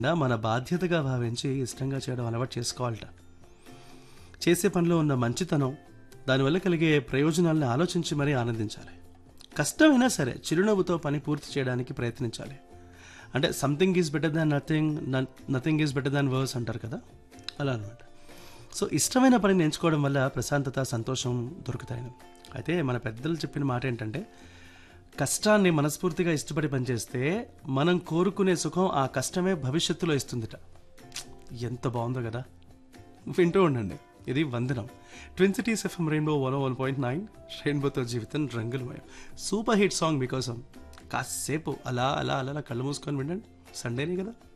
నా మన బాధ్యతగా భావించి ఇష్టంగా చేయడం అలవాటు చేసుకోవాలట చేసే పనిలో ఉన్న మంచితనం దానివల్ల కలిగే ప్రయోజనాలను ఆలోచించి మరీ ఆనందించాలి కష్టమైనా సరే చిరునవ్వుతో పని పూర్తి చేయడానికి ప్రయత్నించాలి అంటే something is better than nothing nothing is better than worse అంటారు కదా అలా అనమాట సో ఇష్టమైన పనిని ఎంచుకోవడం వల్ల ప్రశాంతత సంతోషం దొరుకుతాయని అయితే మన పెద్దలు చెప్పిన మాట ఏంటంటే కష్టాన్ని మనస్ఫూర్తిగా ఇష్టపడి పనిచేస్తే మనం కోరుకునే సుఖం ఆ కష్టమే భవిష్యత్తులో ఇస్తుందిట ఎంత బాగుందో కదా వింటూ ఉండండి ఇది వందనం twin cities FM rainbow one one point nine రెయిన్బోతో జీవితం రంగులమయం సూపర్ హిట్ సాంగ్ మీకోసం కాసేపు అలా అలా అలా అలా కళ్ళు మూసుకొని వినండి సండేనే కదా